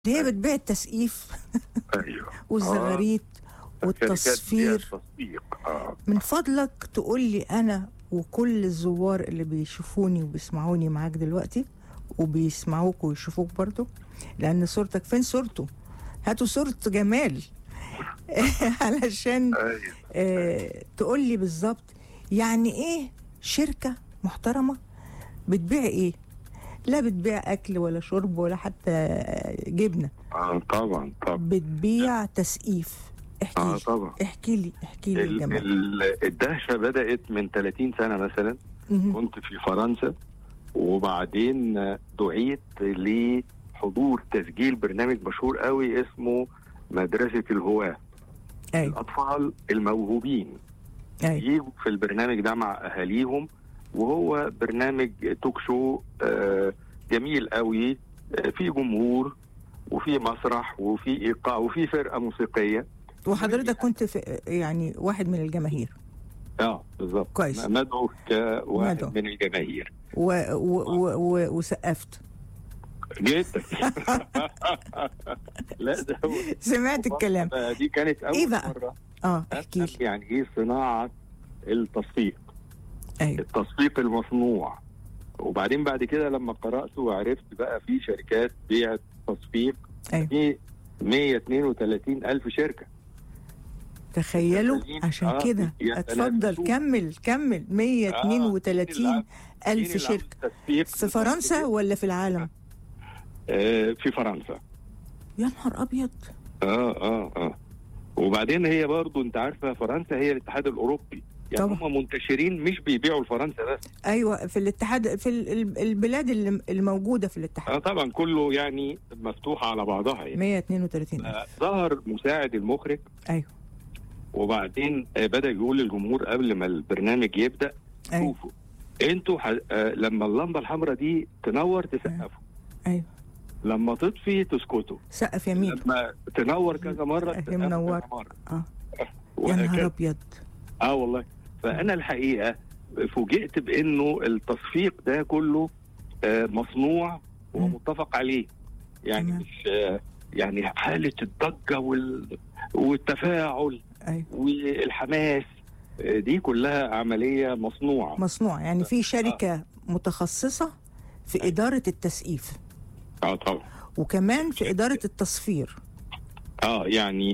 اللي هي بتبيع التسقيف ايوه والزغاريت آه. والتصفير التصفيق اه من فضلك تقول لي انا وكل الزوار اللي بيشوفوني وبيسمعوني معاك دلوقتي وبيسمعوك ويشوفوك برضو لان صورتك فين صورته هاتوا صورة جمال علشان ايوه آه تقول لي بالظبط يعني ايه شركة محترمة بتبيع ايه لا بتبيع اكل ولا شرب ولا حتى آه، جبنة اه طبعا طبعا بتبيع تسقيف احكي اه لي طبعا احكي لي احكي لي ال- الجمال ال- الدهشه بدات من 30 سنه مثلا مهم. كنت في فرنسا وبعدين دعيت لحضور تسجيل برنامج مشهور قوي اسمه مدرسه الهواه ايوه الاطفال الموهوبين ايوه يجوا في البرنامج ده مع اهاليهم وهو برنامج توك شو آه، جميل قوي آه، في جمهور وفي مسرح وفي ايقاع وفي فرقه موسيقيه وحضرتك كنت في يعني واحد من الجماهير اه بالظبط كويس. مدعو كواحد مدعو. من الجماهير و و و و وسقفت جدا لا ده هو سمعت الكلام بقى دي كانت اول إيه بقى؟ مره اه احكي لي أفهم يعني ايه صناعه التصفيق ايوه التصفيق المصنوع وبعدين بعد كده لما قرات وعرفت بقى في شركات بيع تصفيق ايوه في 132 الف شركه تخيلوا تخيلين؟ عشان آه، كده يا اتفضل سلام. كمل كمل 132 مين الف اللي عمل شركه تسويق في فرنسا ولا في العالم آه في فرنسا يا نهار ابيض اه اه اه وبعدين هي برضو انت عارفه فرنسا هي الاتحاد الاوروبي يعني طبعا. هم منتشرين مش بيبيعوا لفرنسا بس ايوه في الاتحاد في ال- ال- البلاد اللي الموجوده في اه الاتحاد طبعا كله يعني مفتوح على بعضها يعني 132 الف آه، ظهر مساعد المخرج ايوه وبعدين آه، بدا يقول للجمهور قبل ما البرنامج يبدا ايوه شوفوا انتوا ح... آه لما اللمبه الحمراء دي تنور تسقفوا ايوه لما تطفي تسكتوا سقف يمين لما تنور كذا مره هي تسقفوا منور. كذا مره اه يا نهار وهكذا. ابيض اه والله فانا الحقيقه فوجئت بانه التصفيق ده كله آه مصنوع ومتفق عليه يعني تمام. مش آه يعني حاله الضجه وال... والتفاعل ايوه والحماس آه، دي كلها عمليه مصنوعه مصنوع يعني في شركه متخصصه في اداره التسقيف اه طبعا وكمان في اداره التصفير اه يعني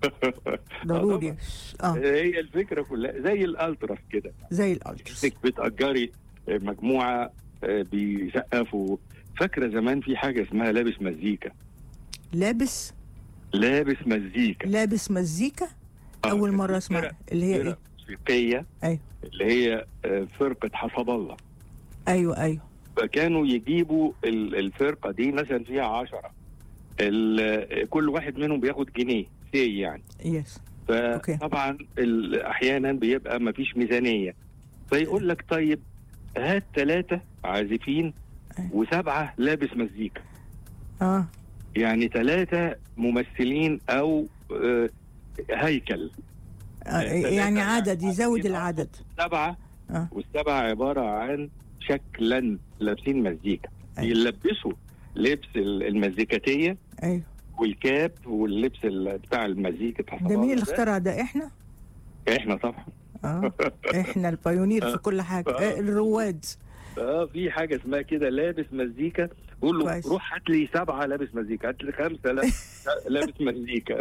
ضروري اه هي الفكره كلها زي الالتراس كده زي الالترس انك بتاجري مجموعه آه، بيسقفوا فاكره زمان في حاجه اسمها لابس مزيكا لابس لابس مزيكا لابس مزيكا آه، اول كان مره في اسمع فرق- اللي هي فرق ايه موسيقيه ايوه اللي هي آه، فرقه حسب الله ايوه ايوه فكانوا يجيبوا ال- الفرقه دي مثلا فيها عشرة ال- كل واحد منهم بياخد جنيه سي يعني يس أوكي. فطبعا ال- احيانا بيبقى ما فيش ميزانيه فيقول لك طيب هات ثلاثه عازفين أيوة. وسبعه لابس مزيكا اه يعني ثلاثه ممثلين او آه، هيكل آه، ثلاثة يعني يعني عدد يزود عايزين العدد سبعه آه. والسبعه عباره عن شكلا لابسين مزيكا أيوة. يلبسوا لبس ال- المزيكاتيه ايوه والكاب واللبس ال- بتاع المزيكا بتاع ده مين اللي ده. اخترع ده احنا احنا طبعا اه احنا البايونير في كل حاجه آه، الرواد اه في حاجه اسمها كده لابس مزيكا قول له كويس. روح هات لي سبعه لابس مزيكا هات لي خمسه لا- لابس مزيكا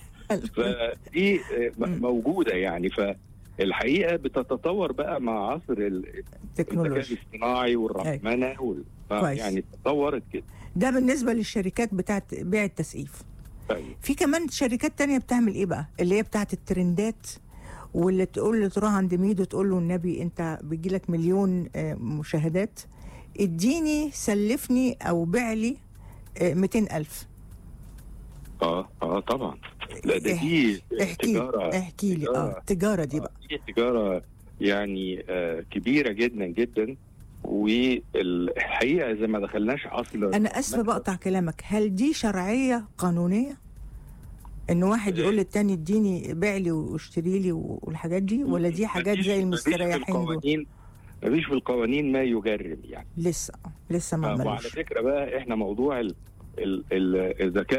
فدي آه، م- مم. موجوده يعني فالحقيقه بتتطور بقى مع عصر ال- الذكاء تكنولوجيا الاصطناعي والرقمنه وال... ف- كويس. يعني تطورت كده ده بالنسبه للشركات بتاعت بيع التسقيف طيب. في كمان شركات تانية بتعمل ايه بقى اللي هي بتاعت الترندات واللي تقول له تروح عند ميدو تقول له النبي انت بيجيلك مليون آه، مشاهدات اديني سلفني او بيع لي آه، 200 ألف اه اه طبعا لا ده دي احكي تجاره احكي لي اه التجارة دي بقى دي تجاره يعني آه كبيره جدا جدا والحقيقه اذا ما دخلناش عصر انا اسفه بقطع كلامك هل دي شرعيه قانونيه ان واحد يقول للتاني اديني بيع لي واشتري لي والحاجات دي ولا دي حاجات مفيش- زي مفيش في المستريحين دول القوانين مفيش في القوانين ما يجرم يعني لسه لسه ما آه، وعلى عملوش فكره بقى احنا موضوع ال- ال- ال- الذكاء